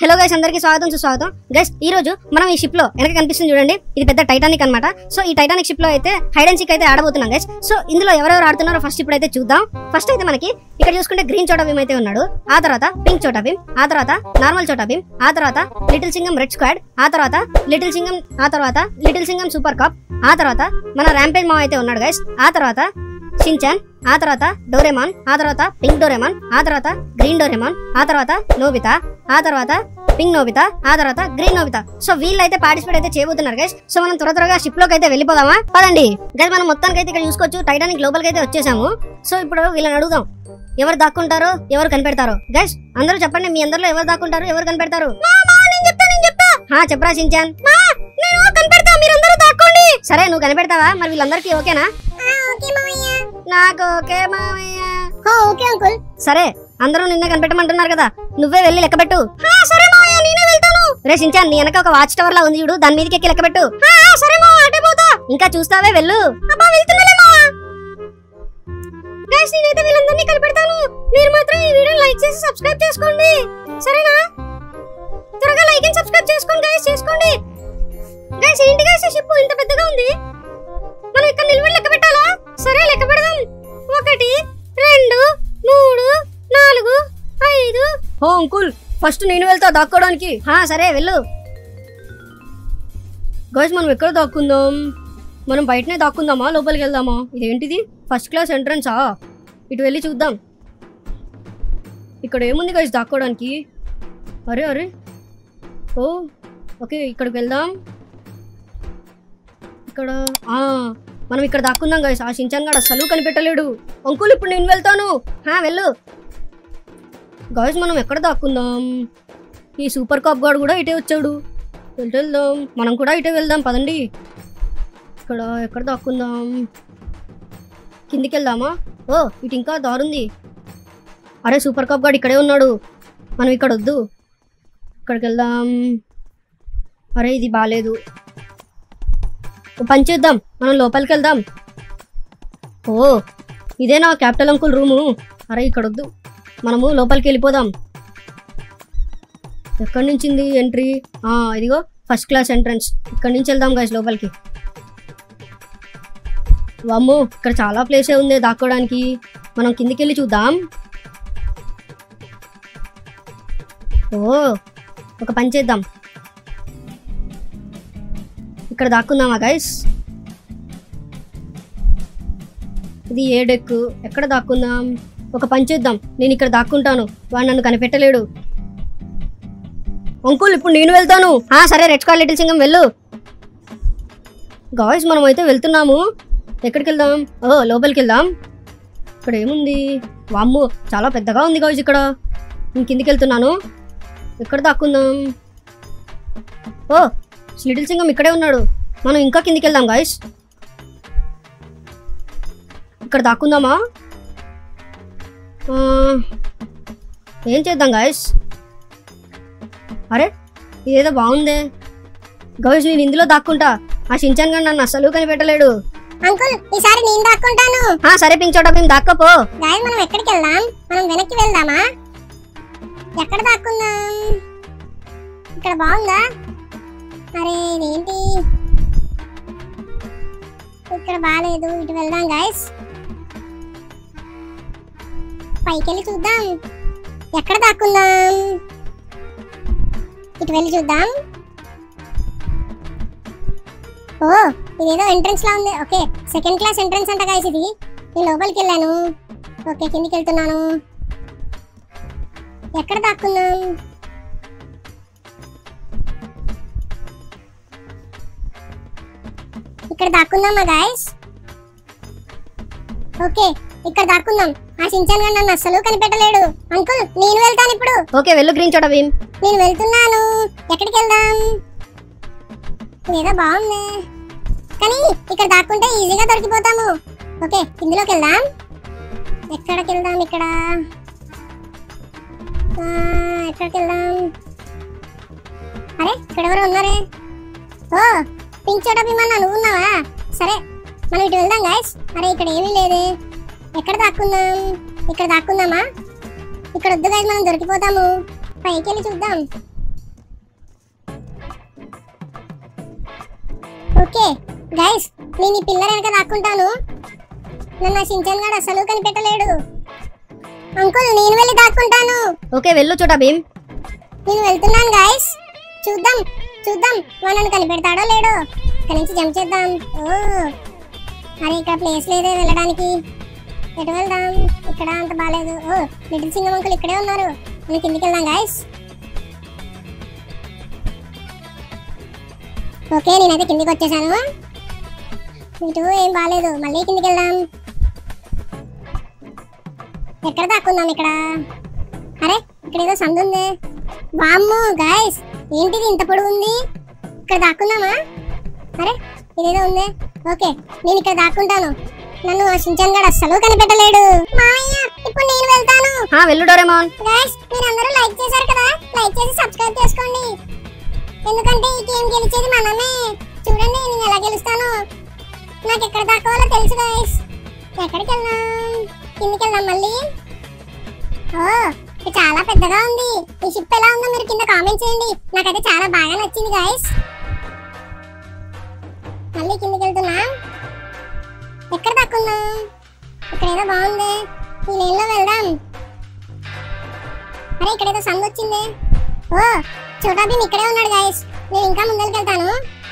hello guys అందరికీ స్వాగతం సుస్వాగతం గైస్ ఈ రోజు మనం ఈ షిప్ లో వెనక కనిపిస్తుంది చూడండి ఇది పెద్ద టైటానిక్ అన్నమాట సో ఈ టైటానిక్ షిప్ లో అయితే హైడ్ అండ్ సీక్ అయితే ఆడబోతున్నాం గైస్ సో ఇందులో ఎవరెవరు ఆడుతున్నారో ఫస్ట్ ఇప్పుడైతే చూద్దాం ఫస్ట్ అయితే మనకి ఇక్కడ చూసుకుంటే గ్రీన్ చోటా భీమ్ అయితే ఉన్నాడు ఆ తర్వాత పింక్ చోటా భీమ్ ఆ తర్వాత నార్మల్ చోటా భీమ్ ఆ తర్వాత లిటిల్ సింగం రెడ్ స్క్వాడ్ ఆ తర్వాత లిటిల్ సింగం ఆ తర్వాత లిటిల్ సింగం సూపర్ కాప్ ఆ తర్వాత మన ర్యాంపేజ్ మావ అయితే ఉన్నాడు గైస్ ఆ తర్వాత షించాన్ ఆ తర్వాత డోరేమాన్ ఆ తర్వాత పింక్ డోరేమాన్ ఆ తర్వాత గ్రీన్ డోరేమాన్ ఆ తర్వాత నోబితా ఆ తర్వాత పింక్ నోబితా ఆ తర్వాత గ్రీన్ నోబితా సో వీళ్ళైతే పార్టిసిపేట్ అయితే చేయబోతున్నారు గైస్ సో మనం త్వర త్వరగా షిప్ లోకి అయితే వెళ్ళిపోదామా పదండి గైస్ మనం మొత్తానికి అయితే ఇక్కడ చూసుకోవచ్చు టైటానిక్ లోపలికి అయితే వచ్చేసాము సో ఇప్పుడు వీళ్ళని అడుగుదాం ఎవరు దాక్కుంటారో ఎవరు కనిపెడతారో గైస్ అందరూ చెప్పండి మీ అందరిలో ఎవరు దాక్కుంటారు ఎవరు కనిపెడతారు హా చెప్పరా షించాన్ కనిపెడతా మీరందరూ దాక్కోండి సరే నువ్వు కనిపెడతావా మరి వీళ్ళందరికీ ఓకేనా ఓకే మామయ్య నాకు ఓకే మామయ్య హో ఓకే అంకుల్ సరే అందరూ నిన్నే కనిపెట్టమంటున్నారు కదా నువ్వే వెళ్ళి లెక్క పెట్టు సరే మావయ్య నేనే వెళ్తాను రే సించాన్ నీ వెనక ఒక వాచ్ టవర్ లా ఉంది చూడు దాని మీదకి ఎక్కి లెక్క పెట్టు సరే మావా అటే పోతా ఇంకా చూస్తావే వెళ్ళు అబ్బా వెళ్తున్నలే మావా గైస్ నేనైతే వీళ్ళందరినీ కనిపెడతాను మీరు మాత్రం ఈ వీడియో లైక్ చేసి సబ్స్క్రైబ్ చేసుకోండి సరేనా త్వరగా లైక్ అండ్ సబ్స్క్రైబ్ చేసుకోండి గైస్ చేసుకోండి గైస్ ఏంటి గైస్ షిప్ ఇంత పెద్దగా ఉంది మనం ఇక్కడ నిలబడి లెక్క పెట్టాలా సరే లెక్క పెడదాం ఒకటి రెండు మూడు నాలుగు ఐదు ఓ అంకుల్ ఫస్ట్ నేను వెళ్తా దాక్కోవడానికి హా సరే వెళ్ళు గైస్ మనం ఎక్కడ దాక్కుందాం మనం బయటనే దాక్కుందామా లోపలికి వెళ్దామా ఇదేంటిది ఫస్ట్ క్లాస్ ఎంట్రన్సా ఇటు వెళ్ళి చూద్దాం ఇక్కడ ఏముంది గైస్ దాక్కోవడానికి అరే అరే ఓ ఓకే ఇక్కడికి వెళ్దాం ఇక్కడ ఆ మనం ఇక్కడ దాక్కుందాం గైస్ ఆ షించాన్ గడ అసలు కనిపెట్టలేడు అంకుల్ ఇప్పుడు నేను వెళ్తాను హా వెళ్ళు గాయస్ మనం ఎక్కడ దాక్కుందాం ఈ సూపర్ కాప్ గాడు కూడా ఇటే వచ్చాడు వెళ్తే వెళ్దాం మనం కూడా ఇటే వెళ్దాం పదండి ఇక్కడ ఎక్కడ దాక్కుందాం కిందికి వెళ్దామా ఓ ఇటు ఇంకా దారుంది అరే సూపర్ కాప్ గాడు ఇక్కడే ఉన్నాడు మనం ఇక్కడ వద్దు ఇక్కడికి వెళ్దాం అరే ఇది బాగాలేదు ఓ పని చేద్దాం మనం లోపలికి వెళ్దాం ఓ ఇదే నా క్యాపిటల్ అంకుల్ రూము అరే ఇక్కడ వద్దు మనము లోపలికి వెళ్ళిపోదాం ఎక్కడి నుంచింది ఎంట్రీ ఆ ఇదిగో ఫస్ట్ క్లాస్ ఎంట్రన్స్ ఇక్కడి నుంచి వెళ్దాం గైస్ లోపలికి వామ్మో ఇక్కడ చాలా ప్లేసే ఉంది దాక్కోవడానికి మనం కిందికి వెళ్ళి చూద్దాం ఓ ఒక పని చేద్దాం ఇక్కడ దాక్కుందామా గైస్ ఇది ఏ డెక్ ఎక్కడ దాక్కుందాం ఒక పని చేద్దాం నేను ఇక్కడ దాక్కుంటాను వాడు నన్ను కనిపెట్టలేడు అంకుల్ ఇప్పుడు నేను వెళ్తాను ఆ సరే రెడ్ స్కార్ లిటిల్ సింగం వెళ్ళు గాయస్ మనం అయితే వెళ్తున్నాము ఎక్కడికి వెళ్దాం ఓ లోపలికి వెళ్దాం ఇక్కడ ఏముంది వామ్ము చాలా పెద్దగా ఉంది గాయస్ ఇక్కడ నేను కిందికి వెళ్తున్నాను ఎక్కడ దాక్కుందాం ఓ లిటిల్ సింగం ఇక్కడే ఉన్నాడు మనం ఇంకా కిందికి వెళ్దాం గాయస్ ఇక్కడ దాక్కుందామా ఆ, ఏం చేద్దాం గాయస్ అరే ఇదేదో బాగుందే గౌస్ నేను ఇందులో దాక్కుంటా ఆ షించాన్ గారు నన్ను అస్సలు కనిపెట్టలేడు అంకుల్ ఈసారి నేను దాక్కుంటాను ఆ సరే పింక్ చోట మేము దాక్కపో గాయస్ మనం ఎక్కడికి వెళ్దాం మనం వెనక్కి వెళ్దామా ఎక్కడ దాక్కుందాం ఇక్కడ బాగుందా అరే ఇదేంటి ఇక్కడ బాగాలేదు ఇటు వెళ్దాం గాయస్ పైకి వెళ్ళి చూద్దాం ఎక్కడ దాక్కుందాం ఇటు వెళ్ళి చూద్దాం ఓ ఇదేదో ఎంట్రన్స్ లా ఉంది ఓకే సెకండ్ క్లాస్ ఎంట్రన్స్ అంట గాయస్ ఇది నేను లోపలికి వెళ్ళాను ఓకే కిందికి వెళ్తున్నాను ఎక్కడ దాక్కున్నాం ఇక్కడ దాక్కుందామా గాయస్ ఓకే ఇక్కడ దాక్కుందాం ఆ షించాన్ గారు నన్ను అస్సలు కనిపెట్టలేడు అంకుల్ నేను వెళ్తాను ఇప్పుడు ఓకే వెళ్ళు గ్రీన్ చోట భీమ్ నేను వెళ్తున్నాను ఎక్కడికి వెళ్దాం ఇదేదో బాగుంది కానీ ఇక్కడ దాక్కుంటే ఈజీగా దొరికిపోతాము ఓకే ఇందులోకి వెళ్దాం ఎక్కడికి వెళ్దాం ఇక్కడ ఆ, ఎక్కడికి వెళ్దాం అరే ఇక్కడ ఎవరో ఉన్నారే ఓ పింక్ చోట భీమన్నా నువ్వు ఉన్నావా సరే మనం ఇటు వెళ్దాం గాయస్ అరే ఇక్కడ ఏమీ లేదే ఎక్కడ దాక్కుందాం ఇక్కడ దాక్కుందామా ఇక్కడ వద్దు గాయస్ మనం దొరికిపోతాము పైకి వెళ్ళి చూద్దాం ఓకే గైస్ నేను ఈ పిల్లర్ వెనక దాక్కుంటాను నన్ను ఆ షించాన్ గాడు అసలు కనిపెట్టలేడు అంకుల్ నేను వెళ్ళి దాక్కుంటాను ఓకే వెళ్ళు చోటా భీమ్ నేను వెళ్తున్నాను గాయస్ చూద్దాం చూద్దాం వాడు నన్ను కనిపెడతాడో లేడో ఇక్కడ నుంచి జంప్ చేద్దాం ఓ అరే ఇక్కడ ప్లేస్ లేదే వెళ్ళడానికి ఎటు వెళ్దాం ఇక్కడ అంత బాగాలేదు ఓ లిటిల్ సింగం అంకుల్ ఇక్కడే ఉన్నారు మనం కిందికి వెళ్దాం గాయస్ ఓకే నేనైతే కిందికి వచ్చేసాను ఇటు ఏం బాగాలేదు మళ్ళీ కిందికి వెళ్దాం ఎక్కడ దాక్కుందాం ఇక్కడ అరే ఇక్కడ ఏదో సందు ఉంది వామ్మో గాయస్ ఏంటిది ఇంత పొడుగు ఉంది ఇక్కడ దాక్కుందామా అరే ఇదేదో ఉంది ఓకే నేను ఇక్కడ దాక్కుంటాను నన్ను ఆ షించాన్ గడు అస్సలు కనిపెట్టలేడు మామయ్య ఇప్పుడు నేను వెళ్తాను హా వెళ్ళు డోరేమాన్ గాయస్ మీరు అందరూ లైక్ చేశారు కదా లైక్ చేసి సబ్స్క్రైబ్ చేసుకోండి ఎందుకంటే ఈ గేమ్ గెలిచేది మనమే చూడండి నేను ఎలా గెలుస్తాను నాకు ఎక్కడ దాక్కోవాలో తెలుసు గాయస్ ఎక్కడికి వెళ్దాం కిందికి వెళ్దాం మళ్ళీ ఓ ఇది చాలా పెద్దగా ఉంది ఈ షిప్ ఎలా ఉందో మీరు కింద కామెంట్ చేయండి నాకైతే చాలా బాగా నచ్చింది గాయస్ మళ్ళీ కిందికి వెళ్తున్నా ఎక్కడ దాక్కుందాం ఇక్కడ ఏదో బాగుంది ఈ లేన్లో వెళ్దాం అరే ఇక్కడ ఏదో సందు వచ్చింది ఓ చోటా భీమ్ ఇక్కడే ఉన్నాడు గాయస్ నేను ఇంకా ముందరికి వెళ్తాను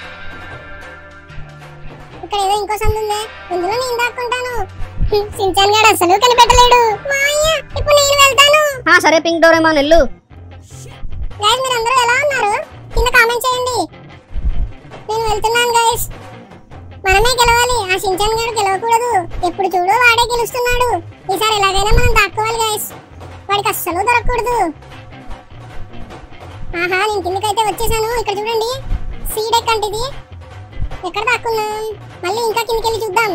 ఇక్కడ ఏదో ఇంకో సందు ఉంది ఇందులో నేను దాక్కుంటాను సించాన్ గాడు అసలు కనిపెట్టలేడు మాయ్య ఇప్పుడు నేను వెళ్తాను హా సరే పింక్ డోరేమాన్ వెళ్ళు గైస్ మీరు అందరూ ఎలా ఉన్నారు కింద కామెంట్ చేయండి నేను వెళ్తున్నాను గైస్ మనమే గెలవాలి ఆ షించాన్ గారు గెలవకూడదు ఎప్పుడు చూడు వాడే గెలుస్తున్నాడు ఈసారి ఎలాగైనా మనం దాక్కోవాలి గైస్ వాడికి అస్సలు దొరకకూడదు ఆహా నేను కిందకైతే వచ్చేసాను ఇక్కడ చూడండి సీడెక్ అంటే ఇది ఎక్కడ దాక్కున్నాం మళ్ళీ ఇంకా కిందకి వెళ్ళి చూద్దాం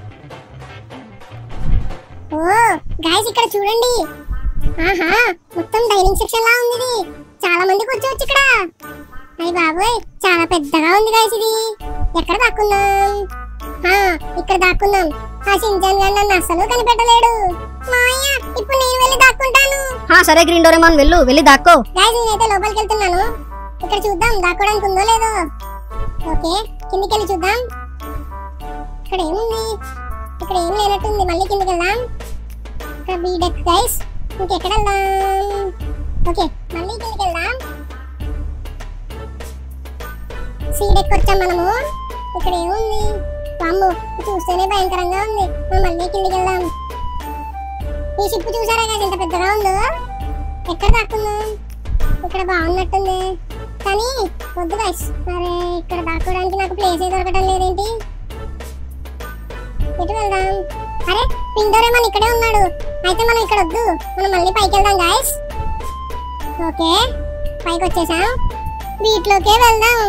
ఓ గాయస్ ఇక్కడ చూడండి ఆహా మొత్తం డైనింగ్ సెక్షన్ లా ఉంది ఇది చాలా మంది కూర్చోవచ్చు ఇక్కడ అయ్యి బాబోయ్ చాలా పెద్దగా ఉంది గాయస్ ఇది ఎక్కడ దాక్కుందాం ఆ, ఇక్కడ దాక్కుందాం ఆ షించాన్ గారు నన్ను అస్సలు కనిపెట్టలేడు మాయ ఇప్పుడు నేను వెళ్ళి దాక్కుంటాను హా సరే గ్రీన్ డోరేమాన్ వెళ్ళు వెళ్ళి దాక్కో గాయస్ నేనైతే లోపలికి వెళ్తున్నాను ఇక్కడ చూద్దాం దాక్కోవడానికి ఉందో లేదో ఓకే కిందికి వెళ్ళి చూద్దాం ఇక్కడ ఏముంది ఇక్కడ ఏం లేనట్టుంది మళ్ళీ కిందికి వెళ్దాం ఇక్కడ బీ డెక్ గైస్ ఇంకెక్కడ వెళ్దాం ఓకే మళ్ళీ కిందికి వెళ్దాం సీ డెక్ వచ్చాం మనము ఇక్కడ ఏముంది వామ్ము చూస్తేనే భయంకరంగా ఉంది మనం మళ్ళీ కిందికి వెళ్దాం ఈ షిప్ చూసారా కదా ఎంత పెద్దగా ఉందో ఎక్కడ దాక్కుందాం ఇక్కడ బాగున్నట్టుంది కానీ వద్దు గైస్ అరే ఇక్కడ దాక్కోవడానికి నాకు ప్లేస్ ఏ దొరకటం లేదేంటి ఎటు వెళ్దాం అరే పిండోరేమన్ ఇక్కడే ఉన్నాడు అయితే మనం ఇక్కడ వద్దు మనం మళ్ళీ పైకి వెళ్దాం గాయస్ ఓకే పైకి వచ్చేసాం వీటిలోకే వెళ్దాం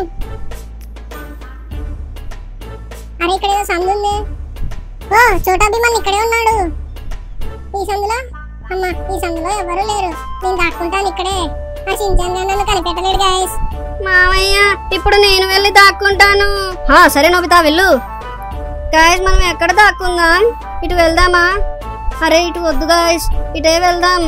అరే ఇక్కడ ఏదో సందు ఉంది ఓ చోటా భీమన్ ఇక్కడే ఉన్నాడు ఈ సందులో అమ్మ ఈ సందులో ఎవరు లేరు నేను దాక్కుంటాను ఇక్కడే ఆ షించాన్ గారు నన్ను కనిపెట్టలేడు గాయస్ మామయ్య ఇప్పుడు నేను వెళ్ళి దాక్కుంటాను హా సరే నోబితా వెళ్ళు గాయస్ మనం ఎక్కడ దాక్కుందాం ఇటు వెళ్దామా అరే ఇటు వద్దు గాయస్ ఇటే వెళ్దాం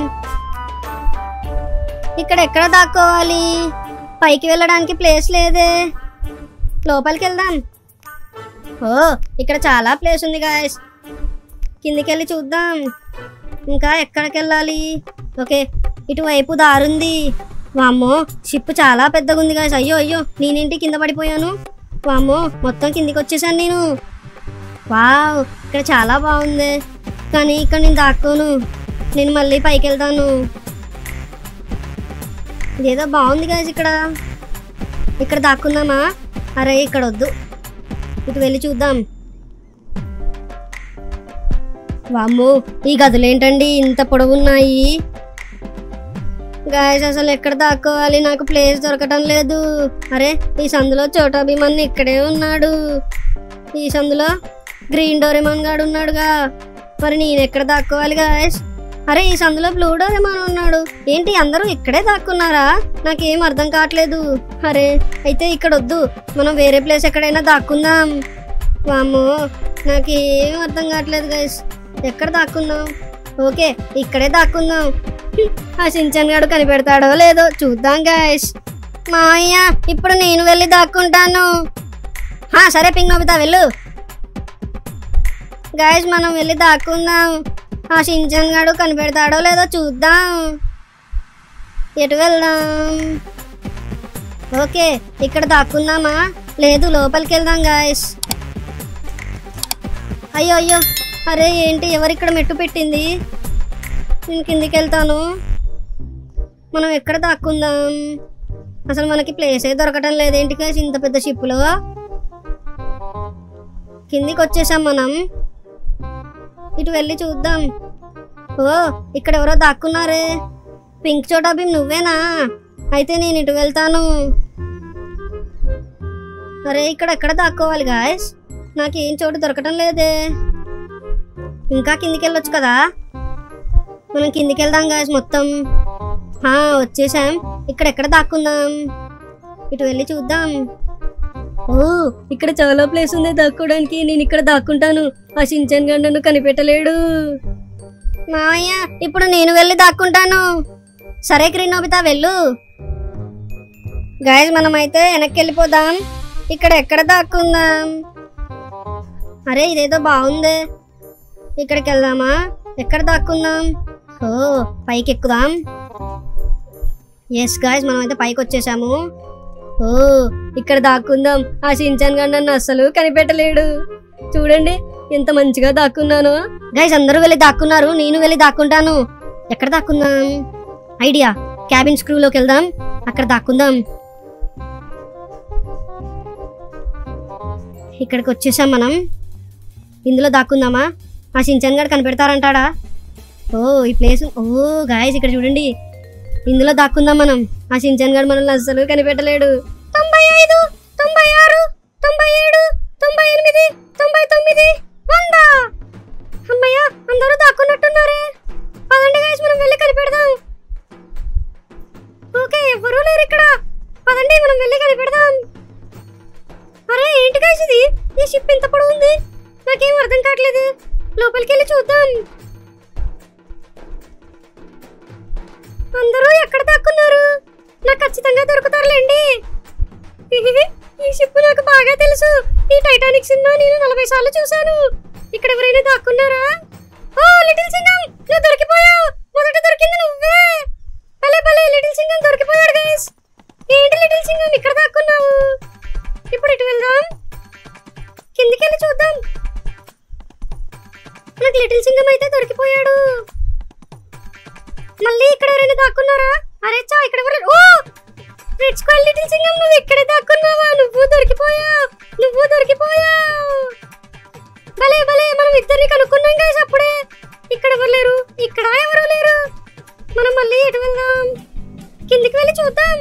ఇక్కడ ఎక్కడ దాక్కోవాలి పైకి వెళ్ళడానికి ప్లేస్ లేదే లోపలికి వెళ్దాం ఓ ఇక్కడ చాలా ప్లేస్ ఉంది గాయస్ కిందికి వెళ్ళి చూద్దాం ఇంకా ఎక్కడికి వెళ్ళాలి ఓకే ఇటువైపు దారుంది వామ్మో షిప్ చాలా పెద్దగా ఉంది గాయస్ అయ్యో అయ్యో నేనేంటి కింద పడిపోయాను వామ్మో మొత్తం కిందికి వచ్చేసాను నేను వావ్ ఇక్కడ చాలా బాగుంది కానీ ఇక్కడ నేను దాక్కోను నేను మళ్ళీ పైకి వెళ్తాను ఇదేదో బాగుంది గాయస్ ఇక్కడ ఇక్కడ దాక్కుందామా అరే ఇక్కడ వద్దు ఇటు వెళ్ళి చూద్దాం వామ్మో ఈ గదులు ఏంటండి ఇంత పొడవున్నాయి గాయస్ అసలు ఎక్కడ దాక్కోవాలి నాకు ప్లేస్ దొరకటం లేదు అరే ఈ సందులో చోటా భీమన్ ఇక్కడే ఉన్నాడు ఈ సందులో గ్రీన్ డోరేమాన్ గాడు ఉన్నాడుగా మరి నేను ఎక్కడ దాక్కోవాలి గాయస్ అరే ఈ సందులో బ్లూ డోరేమాన్ ఉన్నాడు ఏంటి అందరూ ఇక్కడే దాక్కున్నారా నాకేం అర్థం కావట్లేదు అరే అయితే ఇక్కడ వద్దు మనం వేరే ప్లేస్ ఎక్కడైనా దాక్కుందాం వామ్మో నాకేం అర్థం కావట్లేదు గైస్ ఎక్కడ దాక్కుందాం ఓకే ఇక్కడే దాక్కుందాం హ్మ్, ఆ సించన్ గాడు కనిపెడతాడో లేదో చూద్దాం గాయస్ మావయ్య ఇప్పుడు నేను వెళ్ళి దాక్కుంటాను హా సరే పింక్ నోబితా వెళ్ళు గాయస్ మనం వెళ్ళి దాక్కుందాం ఆ షించన్ గాడు కనిపెడతాడో లేదో చూద్దాం ఎటు వెళ్దాం ఓకే ఇక్కడ దాక్కుందామా లేదు లోపలికి వెళ్దాం గాయస్ అయ్యో అయ్యో అరే ఏంటి ఎవరు ఇక్కడ మెట్టు పెట్టింది నేను కిందికి వెళ్తాను మనం ఎక్కడ దాక్కుందాం అసలు మనకి ప్లేసే దొరకటం లేదేంటి guys ఇంత పెద్ద షిప్లో కిందికి వచ్చేసాం మనం ఇటు వెళ్ళి చూద్దాం ఓ ఇక్కడ ఎవరో దాక్కున్నారే పింక్ చోటా భీమ్ నువ్వేనా అయితే నేను ఇటు వెళ్తాను అరే ఇక్కడ ఎక్కడ దాక్కోవాలి గాయస్ నాకు ఏం చోటు దొరకటం లేదే ఇంకా కిందికి వెళ్ళొచ్చు కదా మనం కిందికి వెళ్దాం గాయస్ మొత్తం ఆ, వచ్చేసాం ఇక్కడ ఎక్కడ దాక్కుందాం ఇటు వెళ్ళి చూద్దాం ఓ ఇక్కడ చాలా ప్లేస్ ఉంది దాక్కోవడానికి నేను ఇక్కడ దాక్కుంటాను ఆ షించన్ గండ నన్ను కనిపెట్టలేడు మావయ్య ఇప్పుడు నేను వెళ్ళి దాక్కుంటాను సరే క్రీనోబితా వెళ్ళు గాయస్ మనమైతే వెనక్కి వెళ్ళిపోదాం ఇక్కడ ఎక్కడ దాక్కుందాం అరే ఇదేదో బాగుంది ఇక్కడికి వెళ్దామా ఎక్కడ దాక్కుందాం ఓ పైకి ఎక్కుదాం ఎస్ గాయస్ మనమైతే పైకి వచ్చేసాము ఓ ఇక్కడ దాక్కుందాం ఆ షించాన్ గారు నన్ను అస్సలు కనిపెట్టలేడు చూడండి ఎంత మంచిగా దాక్కున్నాను గైస్ అందరూ వెళ్ళి దాక్కున్నారు నేను వెళ్ళి దాక్కుంటాను ఎక్కడ దాక్కుందాం ఐడియా క్యాబిన్ స్క్రూలోకి వెళ్దాం అక్కడ దాక్కుందాం ఇక్కడికి వచ్చేసాం మనం ఇందులో దాక్కుందామా ఆ షించాన్ గారు కనిపెడతారంటాడా ఓ ఈ ప్లేస్ ఓ గాయస్ ఇక్కడ చూడండి ఇందులో దాక్కుందాం మనం ఆ షించాన్ గారు మనల్ని అస్సలు కనిపెట్టలేడు తొంభై ఐదు తొంభై ఆరు తొంభై ఏడు తొంభై ఎనిమిది తొంభై తొమ్మిది వంద అమ్మయ్య అందరూ దాక్కున్నట్టున్నారే పదండి గాయస్ మనం వెళ్ళి కనిపెడదాం ఓకే ఎవరూ లేరు ఇక్కడ పదండి మనం వెళ్ళి కనిపెడదాం అరే ఏంటి గాయస్ ఇది ఈ షిప్ ఎంత పొడవు ఉంది నాకేం అర్థం కావట్లేదు లోపలికి వెళ్ళి చూద్దాం అందరూ ఎక్కడ దాక్కున్నారు నాకు ఖచ్చితంగా దొరుకుతారులేండి హిహిహి, ఈ షిప్ నాకు బాగా తెలుసు ఈ టైటానిక్ సినిమా నేను నలభై సార్లు చూశాను ఇక్కడ ఎవరైనా దాక్కున్నారా ఓ లిటిల్ సింగం నువ్వు దొరికిపోయావు మొదట దొరికింది నువ్వే భలే భలే లిటిల్ సింగం దొరికిపోయాడు గైస్ ఏంటి లిటిల్ సింగం ఇక్కడ దాక్కున్నావు ఇప్పుడు ఇటు వెళ్దాం కిందికి వెళ్ళి చూద్దాం నాకు లిటిల్ సింగం అయితే దొరికిపోయాడు మళ్ళీ ఇక్కడ ఎవరైనా దాక్కున్నారా అరే చా ఇక్కడ ఎవరు ఓ రెడ్ స్క్వేర్ లిటిల్ సింగం నువ్వు ఇక్కడే దాక్కున్నావా నువ్వు దొరికిపోయావు నువ్వు దొరికిపోయావు భలే భలే మనం ఇద్దరిని కనుక్కున్నాం గాయస్ అప్పుడే ఇక్కడ ఎవరు లేరు ఇక్కడ ఎవరు లేరు మనం మళ్ళీ ఎటు వెళ్దాం కిందికి వెళ్ళి చూద్దాం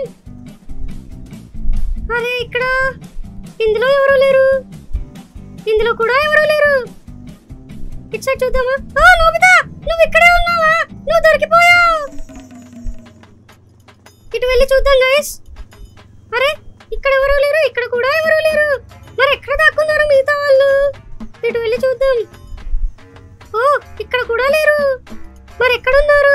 అరే ఇక్కడ ఇందులో ఎవరు లేరు ఇందులో కూడా ఎవరు లేరు ఇటు సైడ్ చూద్దామా ఓ నోబితా నువ్వు ఇక్కడే ఉన్నావా నువ్వు దొరికిపోయావు ఇటు వెళ్ళి చూద్దాం గైస్ అరే ఇక్కడ ఎవరు లేరు ఇక్కడ కూడా ఎవరు లేరు మరి ఎక్కడ దాక్కున్నారు మిగతా వాళ్ళు ఇటు వెళ్ళి చూద్దాం ఓ ఇక్కడ కూడా లేరు మరి ఎక్కడ ఉన్నారు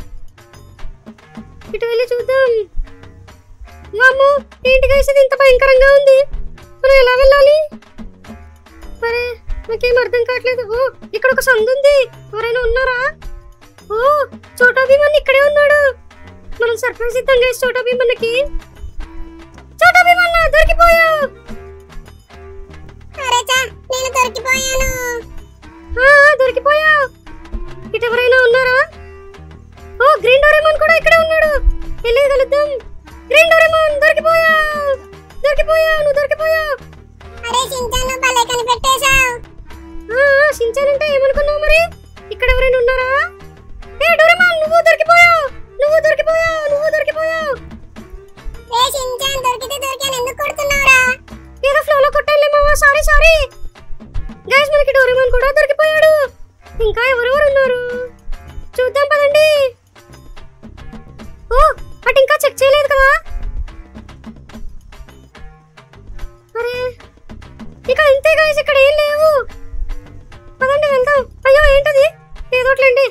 ఇటు వెళ్ళి చూద్దాం వామ్మో ఏంటి గైస్ ఇది ఇంత భయంకరంగా ఉంది మనం ఎలా వెళ్ళాలి అరే నాకేం అర్థం కావట్లేదు ఓ ఇక్కడ ఒక సందు ఉంది ఎవరైనా ఉన్నారా ఓ చోటా భీమన్ ఇక్కడే ఉన్నాడు మనం సర్ప్రైజ్ ఇద్దాం గైస్ చోటా భీమన్నకి చోటా భీమన్న దొరికిపోయావు అరే చా నేను దొరికిపోయాను ఆ, దొరికిపోయావు ఇటు ఎవరైనా ఉన్నారా ఓ గ్రీన్ డోరేమాన్ కూడా ఇక్కడే ఉన్నాడు వెళ్ళి కలుద్దాం గ్రీన్ డోరేమాన్ దొరికిపోయావు దొరికిపోయావు నువ్వు దొరికిపోయావు అరే చింతాను భలే కనిపెట్టేశావు ఆ, ఆ, షించాన్ అంటే ఏమనుకున్నావు మరి ఇక్కడ ఎవరైనా ఉన్నారా ఏ డోరేమాన్ నువ్వు దొరికిపోయావు నువ్వు దొరికిపోయావు నువ్వు దొరికిపోయావు రే చించాన్ దొరికితే దొరికాను ఎందుకు కొడుతున్నావురా ఏదో ఫ్లోలో కొట్టాలే మావా సారీ సారీ గైస్ మనకి డోరేమాన్ కూడా దొరికిపోయాడు ఇంకా ఎవరెవరు ఉన్నారు చూద్దాం పదండి ఓ అటు ఇంకా చెక్ చేయలేదు కదా అరే ఇక ఇంతే గైస్ ఇక్కడ ఏం లేవు పదండి వెళ్దాం అయ్యో ఏంటది ఏదోట్లేండి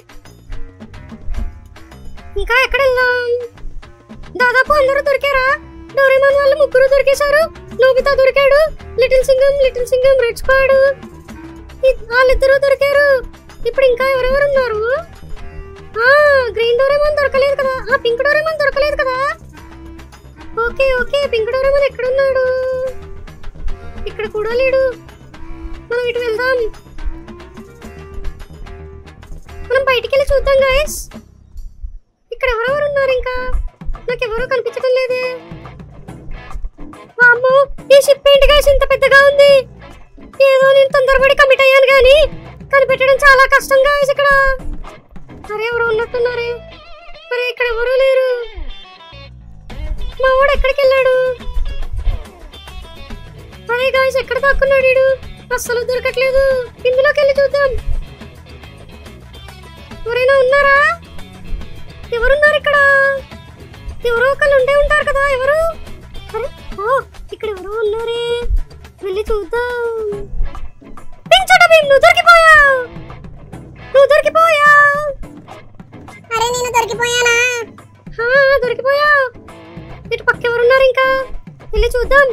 ఇంకా ఎక్కడ వెళ్దాం దాదాపు అందరూ దొరికారా డోరేమాన్ వాళ్ళు ముగ్గురు దొరికేశారు నోబితా దొరికాడు little Singham little Singham red squad వాళ్ళిద్దరూ దొరికారు ఇప్పుడు ఇంకా ఎవరెవరు ఉన్నారు ఆ గ్రీన్ డోరేమోన్ దొరకలేదు కదా ఆ పింక్ డోరేమోన్ దొరకలేదు కదా ఓకే ఓకే పింక్ డోరేమోన్ ఎక్కడున్నాడు ఇక్కడ కూడా లేడు మనం ఇటు వెళ్దాం మనం బయటికి వెళ్ళి చూద్దాం గాయస్ ఇక్కడ ఎవరెవరు ఉన్నారు ఇంకా నాకెవరూ కనిపించడం లేదే వామ్మో ఈ షిప్ ఏంటి గాయస్ ఇంత పెద్దగా ఉంది ఏదో నేను తొందరపడి కమిట్ అయ్యాను కానీ కనిపెట్టడం చాలా కష్టం గాయస్ ఇక్కడ అరే ఎవరు ఉన్నట్టున్నారే అరే ఇక్కడ ఎవరూ లేరు మా వాడు ఎక్కడికి వెళ్ళాడు అరే గాయస్ ఎక్కడ దాక్కున్నాడు వీడు అస్సలు దొరకట్లేదు ఇందులోకి వెళ్ళి చూద్దాం ఎవరైనా ఉన్నారా ఎవరున్నారు ఇక్కడ ఎవరో ఒకళ్ళు ఉండే ఉంటారు కదా ఎవరు అరే ఓ ఇక్కడ ఎవరో ఉన్నారే వెళ్ళి చూద్దాం పించట భీమ్ నువ్వు దొరికిపోయావు నువ్వు దొరికిపోయావు అరే నేను దొరికిపోయానా హా, దొరికిపోయావు ఇటు పక్క ఎవరున్నారు ఇంకా వెళ్ళి చూద్దాం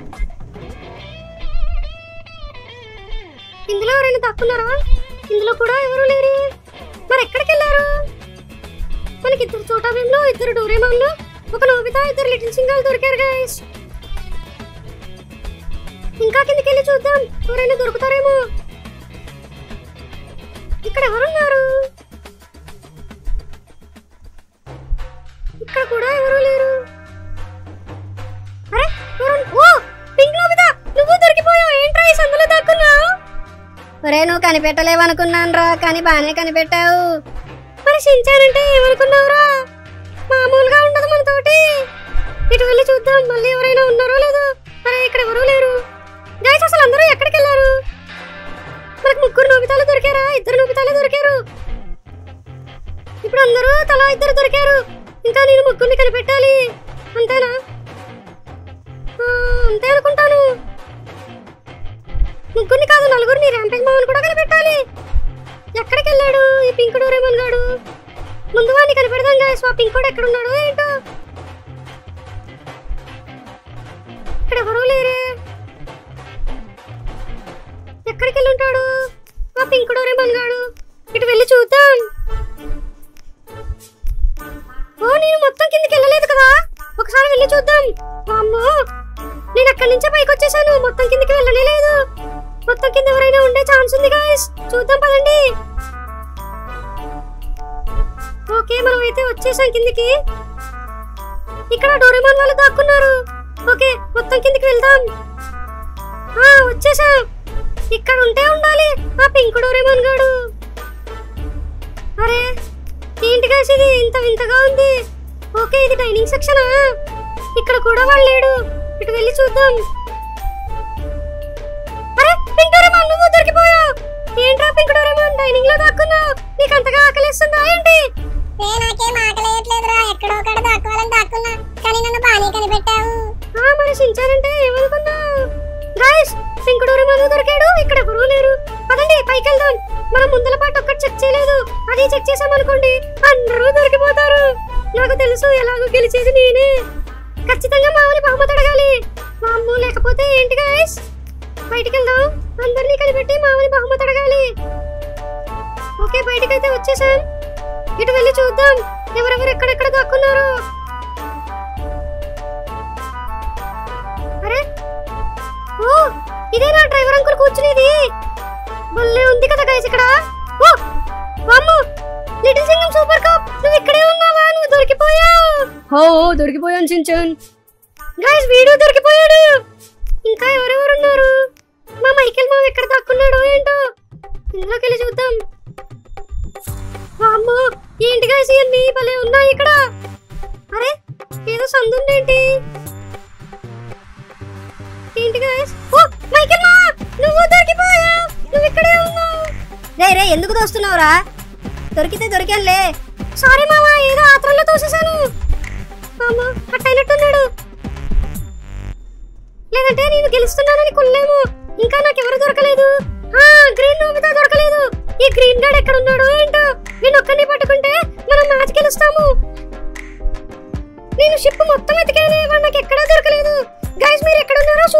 ఇందులో ఎవరైనా దాక్కున్నారా ఇందులో కూడా ఎవరు లేరు మరి ఎక్కడికి వెళ్ళారు మనకి ఇద్దరు చోటా భీమ్లు ఇద్దరు డోరేమాన్లు ఒక నోబితా ఇద్దరు లిటిల్ సింగాలు దొరికారు గైస్ ఇంకా కిందకి వెళ్ళి చూద్దాం ఎవరైనా దొరుకుతారేమో ఇక్కడ ఎవరున్నారు ఇక్కడ కూడా ఎవరు లేరు అరే ఎవరు ఓ పింక్ నోబితా నువ్వు దొరికిపోయావు ఏంట్రా ఈ సందులో దాక్కున్నావు ఒరే నువ్వు కనిపెట్టలేవనుకున్నాను రా కానీ బాగానే కనిపెట్టావు మరి సించానంటే ఏమనుకున్నావురా మామూలుగా ఉండదు మనతోటి ఇటు వెళ్ళి చూద్దాం మళ్ళీ ఎవరైనా ఉన్నారో లేదో అరే ఇక్కడ ఎవరూ లేరు గైస్ అసలు అందరూ ఎక్కడికి వెళ్ళారు మనకు ముగ్గురు నోబితాలు దొరికారా ఇద్దరు నోబితాలు దొరికారు ఇప్పుడు అందరూ తలా ఇద్దరు దొరికారు ఇంకా నేను ముగ్గురిని కనిపెట్టాలి అంతేనా ఆ, అంతే అనుకుంటాను ముగ్గురిని కాదు నలుగురిని ర్యాంపేజ్ మామని కూడా కనిపెట్టాలి ఎక్కడికి వెళ్ళాడు ఈ పింక్ డోరేమన్ గాడు ముందు వాడిని కనిపెడదాం గాయస్ ఆ పింక్ కూడా ఎక్కడ ఉన్నాడు ఏంటో ఇక్కడ ఎవరూ లేరే ఎక్కడికి వెళ్ళి ఉంటాడు ఆ పింక్ డోరేమన్ గాడు ఇటు వెళ్ళి చూద్దాం ఓ నేను మొత్తం కిందకి వెళ్ళలేదు కదా ఒకసారి వెళ్ళి చూద్దాం అమ్మో నేను అక్కడి నుంచే పైకి వచ్చేసాను మొత్తం కిందకి వెళ్ళనే లేదు మొత్తం కింద ఎవరైనా ఉండే ఛాన్స్ ఉంది గాయస్ చూద్దాం పదండి ఓకే మనం అయితే వచ్చేసాం కిందికి ఇక్కడ డోరేమాన్ వాళ్ళు దాక్కున్నారు ఓకే మొత్తం కిందికి వెళ్దాం ఆ వచ్చేసాం ఇక్కడ ఉంటే ఉండాలి ఆ పింక్ డోరేమాన్ గాడు అరే ఏంటి గాయస్ ఇది ఇంత వింతగా ఉంది ఓకే ఇది డైనింగ్ సెక్షనా ఇక్కడ కూడా వాళ్ళు లేడు ఇటు వెళ్ళి చూద్దాం అరే పింక్ డోరేమాన్ నువ్వు దొరికిపోయావు ఏంట్రా పింక్ డోరేమాన్ డైనింగ్ లో దాక్కున్నావు నీకు అంతగా ఆకలిస్తుందా ఏంటి ఏ నాకేం ఆకలేయట్లేదురా ఎక్కడో ఒకటి దాక్కోవాలని దాక్కున్నా కానీ నన్ను బాగానే కనిపెట్టావు ఆ మరి సించానంటే ఏమనుకున్నావు గాయస్ పింక్ డోరేమాన్ దొరికాడు ఇక్కడ ఎవరూ లేరు పదండి పైకి వెళ్దాం మనం ముందల పాటు ఒక్కటి చెక్ చేయలేదు అది చెక్ చేసామనుకోండి అందరూ దొరికిపోతారు నాకు తెలుసు ఎలాగో గెలిచేది నేనే ఖచ్చితంగా మామూలు బహుమతి అడగాలి మామూ లేకపోతే ఏంటి గాయస్ బయటికి వెళ్దాం అందరినీ కనిపెట్టి మామూలు బహుమతి అడగాలి ఓకే బయటికైతే వచ్చేసాం ఇటు వెళ్ళి చూద్దాం ఎవరెవరు ఎక్కడెక్కడ దాక్కున్నారు అరే ఓ ఇదే నా డ్రైవర్ అంకుల్ కూర్చునేది భలే ఉంది కదా గైస్ ఇక్కడ ఓ వామ్మో లిటిల్ సింగం సూపర్ కప్ నువ్వు ఇక్కడే ఉన్నావా నువ్వు దొరికిపోయావు ఓ దొరికిపోయాను చించాన్ గైస్ వీడు దొరికిపోయాడు ఇంకా ఎవరెవరు ఉన్నారు మా మైకేల్ మామ ఎక్కడ దాక్కున్నాడో ఏంటో ఇందులోకి వెళ్ళి చూద్దాం వామ్మో ఏంటి గైస్ ఇవన్నీ భలే ఉన్నాయి ఇక్కడ అరే ఏదో సందుండేంటి ఏంటి గాయస్ ఓ మైకేల్ మా నువ్వు దొరికిపోయా నువ్వు ఇక్కడే ఉన్నావు రే రే ఎందుకు దోస్తున్నావురా దొరికితే దొరికానులే సారీ మామా ఏదో ఆత్రంలో తోసేశాను మామ అట్టయినట్టున్నాడు లేదంటే నేను గెలుస్తున్నానని కొల్లేము ఇంకా నాకు ఎవరు దొరకలేదు ఆ గ్రీన్ నోబితా దొరకలేదు ఈ గ్రీన్ గార్డ్ ఎక్కడ ఉన్నాడో ఏంటో నేను ఒక్కడిని పట్టుకుంటే మనం మ్యాచ్ గెలుస్తాము నేను షిప్ మొత్తం ఎతికాను వాడు నాకు ఎక్కడా దొరకలేదు గైస్ మీరు ఎక్కడ ఉన్నారో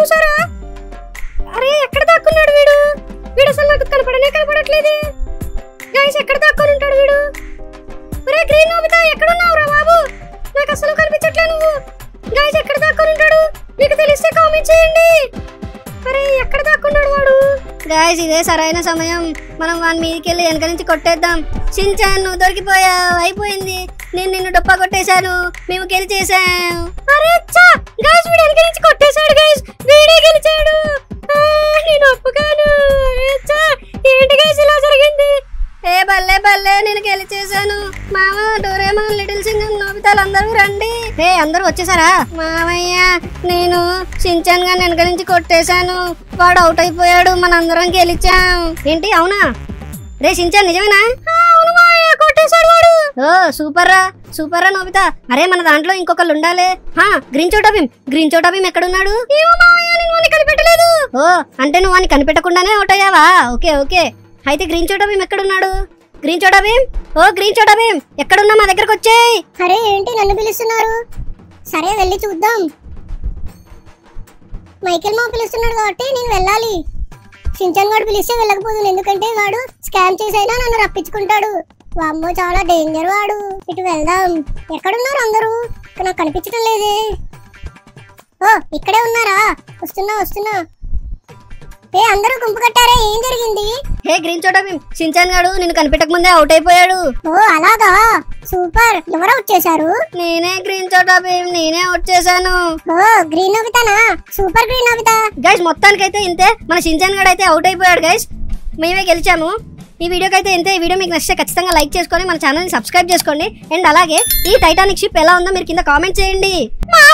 గాయస్ ఇదే సరైన సమయం మనం వాని మీదకి వెళ్ళి వెనక నుంచి కొట్టేద్దాం చించాను నువ్వు దొరికిపోయావు అయిపోయింది నేను నిన్ను డొప్ప కొట్టేశాను మేము గెలిచేసాం అరే గాయస్ వీడు వెనక నుంచి కొట్టేశాడు గాయస్ వీడే గెలిచాడు ఆ, నేను ఒప్పుకోను అరే చ్చా, ఏంటి గాయస్ ఇలా జరిగింది ఏ బల్లే బల్లే నేను గెలిచేశాను మామ డోరేమాన్ లిటిల్ సింగం నోబితాలు అందరూ రండి ఏ అందరూ వచ్చేసారా మామయ్య నేను సించాన్ గా వెనక నుంచి కొట్టేశాను వాడు అవుట్ అయిపోయాడు మనందరం గెలిచాం ఏంటి అవునా రే సించాన్ నిజమేనా "ఆ, అవును మామయ్య కొట్టేశాడు వాడు ఓ సూపర్ రా సూపర్ రా నోబితా అరే మన దాంట్లో ఇంకొకళ్ళు ఉండాలి హా గ్రీన్ చోటా భీమ్ గ్రీన్ చోటా భీమ్ ఎక్కడున్నాడు ఏమో మామయ్య నేను వాడిని కనిపెట్టలేదు ఓ అంటే నువ్వు వాడిని కనిపెట్టకుండానే అవుట్ అయ్యావా ఓకే ఓకే అయితే గ్రీన్ చోటా భీమ్ ఎక్కడున్నాడు గ్రీన్ చోటా భీమ్ ఓ గ్రీన్ చోటా భీమ్ ఎక్కడున్నా మా దగ్గరకు వచ్చేయ్ అరే ఏంటి నన్ను పిలుస్తున్నారు సరే వెళ్ళి చూద్దాం మైకేల్ మా పిలుస్తున్నాడు కాబట్టి నేను వెళ్ళాలి సించన్ వాడు పిలిస్తే వెళ్ళకపోతుంది ఎందుకంటే వాడు స్కామ్ చేసైనా నన్ను రప్పించుకుంటాడు వామ్మో చాలా డేంజర్ వాడు ఇటు వెళ్దాం ఎక్కడున్నారు అందరూ ఇక్కడ నాకు కనిపించడం లేదే ఓ ఇక్కడే ఉన్నారా వస్తున్నా వస్తున్నా ఏ అందరూ గుంపు కట్టారా ఏం జరిగింది హే గ్రీన్ చోటా భీమ్ సించాన్ గాడు నిన్ను కనిపెట్టక ముందే అవుట్ అయిపోయాడు ఓ అలాగా సూపర్ ఎవరు వచ్చేసారు నేనే గ్రీన్ చోటా భీమ్ నేనే అవుట్ చేశాను ఓ గ్రీన్ నోబితానా సూపర్ గ్రీన్ నోబితా గైస్ మొత్తానికైతే ఇంతే మన సించాన్ గాడు అయితే అవుట్ అయిపోయాడు గైస్ మేమే గెలిచాము ఈ వీడియోకి అయితే ఇంతే ఈ వీడియో మీకు నచ్చితే ఖచ్చితంగా లైక్ చేసుకొని మన ఛానల్ని సబ్స్క్రైబ్ చేసుకోండి అండ్ అలాగే ఈ టైటానిక్ షిప్ ఎలా ఉందో మీరు కింద కామెంట్ చేయండి మా